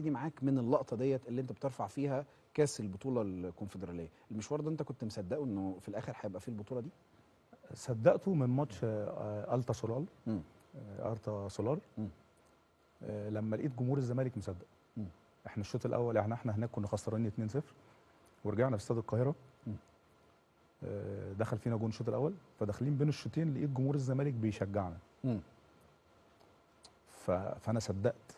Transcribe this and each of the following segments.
ابتدي معاك من اللقطه ديت اللي انت بترفع فيها كاس البطوله الكونفدراليه المشوار ده انت كنت مصدقه انه في الاخر هيبقى فيه البطوله دي صدقته من ماتش آه، التا سولار مم. آه، ارتا سولار مم. آه، لما لقيت جمهور الزمالك مصدق مم. احنا الشوط الاول يعني احنا هناك كنا خسرانين 2-0 ورجعنا في استاد القاهره مم. آه، دخل فينا جون الشوط الاول فداخلين بين الشوطين لقيت جمهور الزمالك بيشجعنا مم. ف... فانا صدقت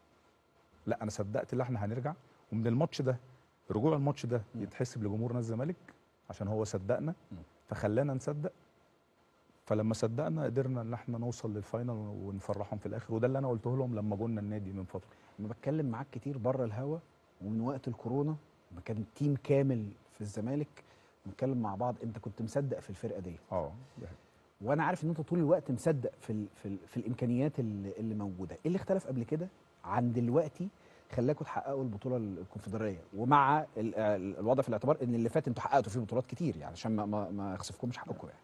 لا انا صدقت ان احنا هنرجع ومن الماتش ده رجوع الماتش ده مم. يتحسب لجمهور نادي الزمالك عشان هو صدقنا مم. فخلانا نصدق فلما صدقنا قدرنا ان احنا نوصل للفاينل ونفرحهم في الاخر وده اللي انا قلته لهم لما جولنا النادي من فتره انا بتكلم معاك كتير بره الهوا ومن وقت الكورونا لما كان تيم كامل في الزمالك بنتكلم مع بعض انت كنت مصدق في الفرقه دي اه وانا عارف ان انت طول الوقت مصدق في ال في, ال في الامكانيات اللي, اللي موجوده ايه اللي اختلف قبل كده عن دلوقتي خلاكم تحققوا البطوله الكونفدراليه ومع ال- ال- الوضع في الاعتبار ان اللي فات انتوا حققتوا فيه بطولات كتير يعني عشان ما ما, ما يخسفكمش حقكم يعني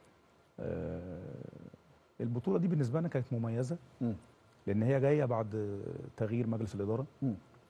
آه، البطوله دي بالنسبه لنا كانت مميزه مم. لان هي جايه بعد تغيير مجلس الاداره مم.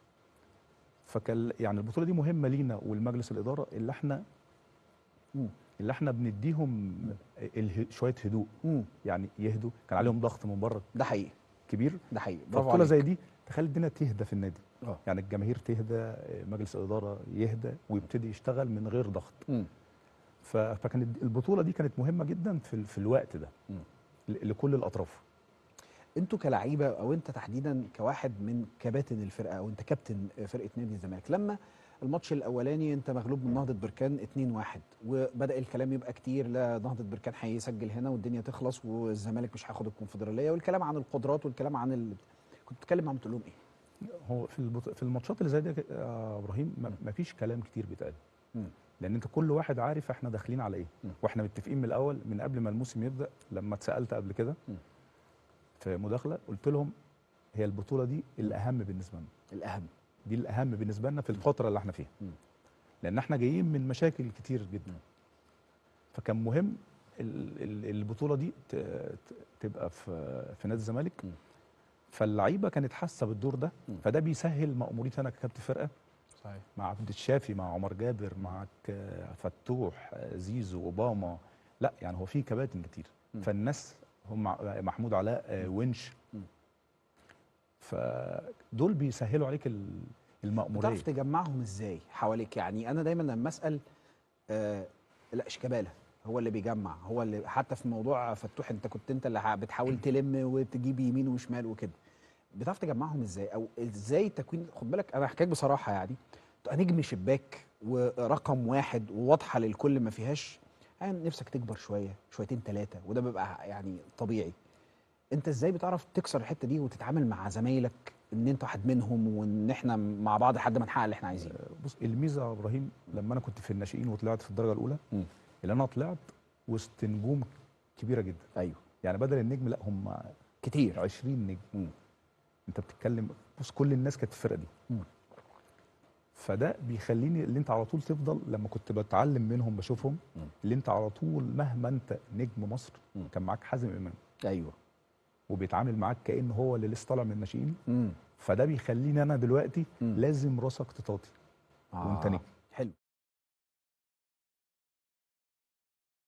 فكان يعني البطوله دي مهمه لينا ولمجلس الاداره اللي احنا مم. اللي احنا بنديهم اله- شويه هدوء مم. يعني يهدوا كان عليهم ضغط من بره ده حقيقي كبير ده حقيقي برافو فبطوله عليك زي دي تخلي الدنيا تهدى في النادي اه يعني الجماهير تهدى مجلس الاداره يهدى ويبتدي يشتغل من غير ضغط مم. ف- فكانت البطوله دي كانت مهمه جدا في ال- في الوقت ده مم. ل- لكل الاطراف انتوا كلعيبه او انت تحديدا كواحد من كباتن الفرقه او انت كابتن فرقه نادي الزمالك لما الماتش الاولاني انت مغلوب من نهضه بركان 2-1 وبدا الكلام يبقى كتير لا نهضه بركان هيسجل هنا والدنيا تخلص والزمالك مش هياخد الكونفدراليه والكلام عن القدرات والكلام عن ال... كنت بتتكلم معاهم تقول لهم ايه؟ هو في البط... في الماتشات اللي زي دي يا ابراهيم ما- ما فيش كلام كتير بيتقال مم. لان انت كل واحد عارف احنا داخلين على ايه مم. واحنا متفقين من الاول من قبل ما الموسم يبدا لما اتسالت قبل كده مم. في مداخله قلت لهم هي البطوله دي الاهم بالنسبه لنا الاهم دي الاهم بالنسبه لنا في الفتره اللي احنا فيها مم. لان احنا جايين من مشاكل كتير جدا مم. فكان مهم ال- ال- البطوله دي ت- ت- تبقى في في نادي الزمالك مم. فاللعيبه كانت حاسه بالدور ده مم. فده بيسهل مأموريتي انا ككابتن فرقه صحيح مع عبد الشافي مع عمر جابر مع ك- فتوح زيزو اوباما لا يعني هو في كباتن كتير مم. فالناس هم محمود علاء آه، ونش مم. فدول بيسهلوا عليك ال- المأموريه بتعرف تجمعهم ازاي حواليك يعني انا دايما لما اسال آه لا شيكابالا هو اللي بيجمع هو اللي حتى في موضوع فتوح انت كنت انت اللي ح- بتحاول تلم وتجيب يمين وشمال وكده بتعرف تجمعهم ازاي او ازاي تكوين خد بالك انا هحكيك بصراحه يعني تبقى نجم شباك ورقم واحد وواضحه للكل ما فيهاش يعني نفسك تكبر شويه شويتين ثلاثه وده بيبقى يعني طبيعي انت ازاي بتعرف تكسر الحته دي وتتعامل مع زمايلك ان انت واحد منهم وان احنا مع بعض لحد ما نحقق اللي احنا عايزينه بص الميزه يا ابراهيم لما انا كنت في الناشئين وطلعت في الدرجه الاولى مم. اللي انا طلعت وسط نجوم كبيره جدا ايوه يعني بدل النجم لا هم كتير 20 نجم مم. انت بتتكلم بص كل الناس كانت في الفرقه دي مم. فده بيخليني اللي انت على طول تفضل لما كنت بتعلم منهم بشوفهم مم. اللي انت على طول مهما انت نجم مصر مم. كان معاك حازم امام ايوه وبيتعامل معاك كأنه هو اللي لسه طالع من الناشئين امم فده بيخليني انا دلوقتي مم. لازم راسك تطاطي آه. وانت نجم